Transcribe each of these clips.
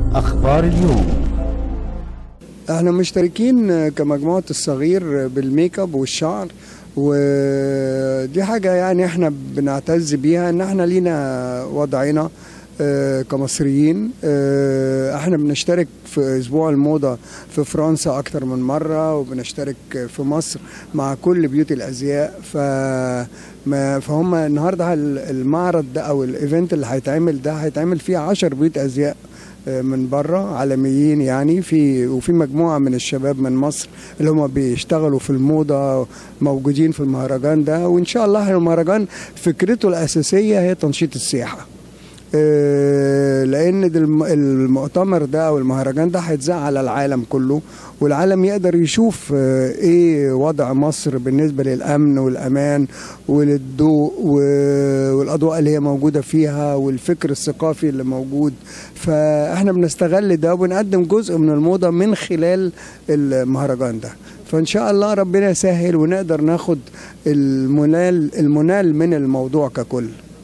أخبار اليوم احنا مشتركين كمجموعة الصغير بالميك اب والشعر ودي حاجة يعني احنا بنعتز بيها ان احنا لينا وضعنا آه، كمصريين آه، احنا بنشترك في اسبوع الموضة في فرنسا اكتر من مرة وبنشترك في مصر مع كل بيوت الازياء ف ما- فهم النهارده المعرض ده او الايفنت اللي هيتعمل ده هيتعمل فيه 10 بيوت ازياء من بره عالميين يعني في وفي مجموعه من الشباب من مصر اللي هم بيشتغلوا في الموضه موجودين في المهرجان ده وان شاء الله المهرجان فكرته الاساسيه هي تنشيط السياحه آه، لان ده الم- المؤتمر ده او المهرجان ده هيتذاع على العالم كله والعالم يقدر يشوف آه، ايه وضع مصر بالنسبه للامن والامان وللضوء و- والاضواء اللي هي موجوده فيها والفكر الثقافي اللي موجود فاحنا بنستغل ده وبنقدم جزء من الموضه من خلال المهرجان ده فان شاء الله ربنا يسهل ونقدر ناخد المنال المنال من الموضوع ككل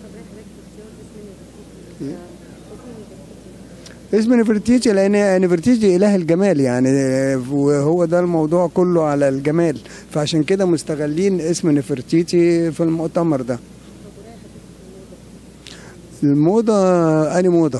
اسم نفرتيتي لان نفرتيتي اله الجمال يعني وهو ده الموضوع كله على الجمال فعشان كده مستغلين اسم نفرتيتي في المؤتمر ده الموضة أني موضة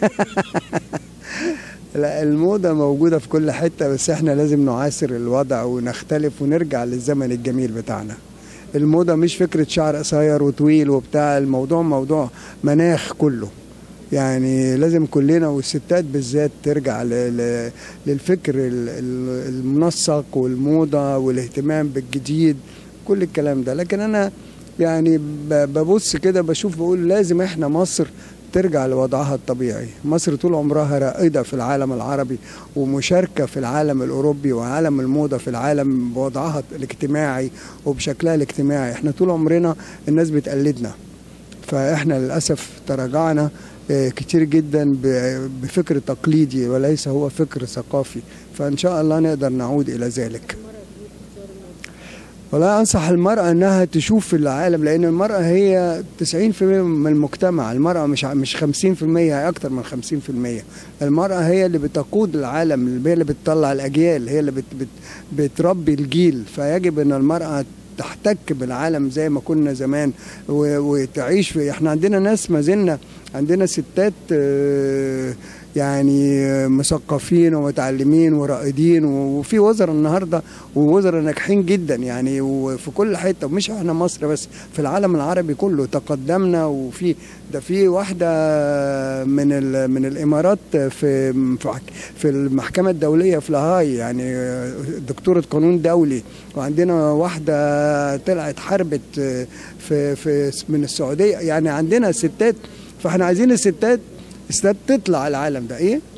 لا الموضة موجودة في كل حتة بس احنا لازم نعاصر الوضع ونختلف ونرجع للزمن الجميل بتاعنا الموضة مش فكرة شعر قصير وطويل وبتاع الموضوع موضوع مناخ كله يعني لازم كلنا والستات بالذات ترجع ل- ل- للفكر ال- ال- المنسق والموضة والاهتمام بالجديد كل الكلام ده لكن أنا يعني ب- ببص كده بشوف بقول لازم احنا مصر ترجع لوضعها الطبيعي مصر طول عمرها رائدة في العالم العربي ومشاركة في العالم الأوروبي وعالم الموضة في العالم بوضعها الاجتماعي وبشكلها الاجتماعي احنا طول عمرنا الناس بتقلدنا فاحنا للاسف تراجعنا آه، كتير جدا ب- بفكر تقليدي وليس هو فكر ثقافي فان شاء الله نقدر نعود الى ذلك والله انصح المراه انها تشوف في العالم لان المراه هي 90% من المجتمع المراه مش ع- مش 50% هي اكتر من 50% المراه هي اللي بتقود العالم هي اللي بتطلع الاجيال هي اللي بت بت بتربي الجيل فيجب ان المراه تحتك بالعالم زي ما كنا زمان و- وتعيش في احنا عندنا ناس ما زلنا عندنا ستات آه، يعني آه، مثقفين ومتعلمين ورائدين و- وفي وزراء النهارده ووزراء ناجحين جدا يعني وفي كل حته مش احنا مصر بس في العالم العربي كله تقدمنا وفي ده في واحده من ال- من الامارات في في حك- في المحكمه الدوليه في لاهاي يعني آه، دكتوره قانون دولي وعندنا واحده طلعت حربت آه، في في من السعوديه يعني عندنا ستات فاحنا عايزين الستات الستات تطلع العالم ده ايه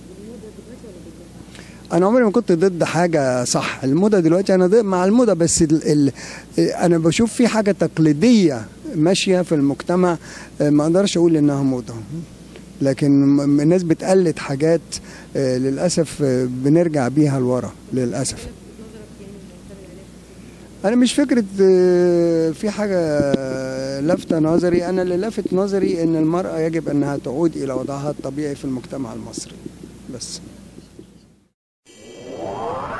انا عمري ما كنت ضد حاجه صح الموضه دلوقتي انا ضد مع الموضه بس ال ال انا بشوف في حاجه تقليديه ماشيه في المجتمع آه، ما اقدرش اقول انها موضه لكن م- الناس بتقلد حاجات آه، للاسف آه، بنرجع بيها لورا للاسف انا مش فكره آه، في حاجه آه، لافته نظري انا اللي لافت نظري ان المراه يجب انها تعود الى وضعها الطبيعي في المجتمع المصري بس